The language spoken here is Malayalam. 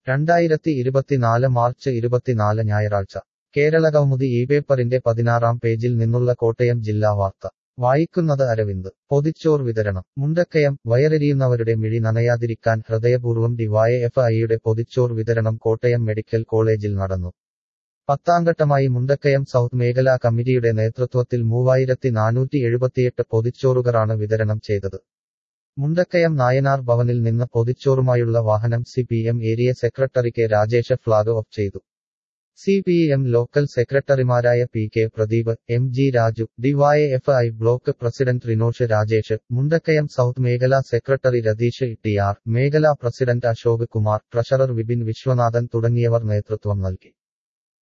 രണ്ടായിരത്തി ഇരുപത്തിനാല് മാർച്ച് ഇരുപത്തിനാല് ഞായറാഴ്ച കേരളകൗമുദി ഈ പേപ്പറിന്റെ പതിനാറാം പേജിൽ നിന്നുള്ള കോട്ടയം ജില്ലാ വാർത്ത വായിക്കുന്നത് അരവിന്ദ് പൊതിച്ചോർ വിതരണം മുണ്ടക്കയം വയറെരിയുന്നവരുടെ മിഴി നനയാതിരിക്കാൻ ഹൃദയപൂർവ്വം ഡിവൈഎഫ് ഐയുടെ പൊതിച്ചോർ വിതരണം കോട്ടയം മെഡിക്കൽ കോളേജിൽ നടന്നു പത്താംഘട്ടമായി മുണ്ടക്കയം സൗത്ത് മേഖലാ കമ്മിറ്റിയുടെ നേതൃത്വത്തിൽ മൂവായിരത്തി നാനൂറ്റി എഴുപത്തിയെട്ട് പൊതിച്ചോറുകളാണ് വിതരണം ചെയ്തത് മുണ്ടക്കയം നായനാർ ഭവനിൽ നിന്ന് പൊതിച്ചോറുമായുള്ള വാഹനം C P M area secretary K Rajesh flag off ചെയ്തു സി പി എം ലോക്കൽ സെക്രട്ടറിമാരായ P K Pradeep M G Raju DYFI block president Rinosh Rajesh Mundakayam south മേഖലാ സെക്രട്ടറി രതീഷ് ടി ആർ മേഖലാ പ്രസിഡന്റ് അശോക് കുമാർ ട്രഷറർ വിപിൻ വിശ്വനാഥൻ തുടങ്ങിയവർ നേതൃത്വം നൽകി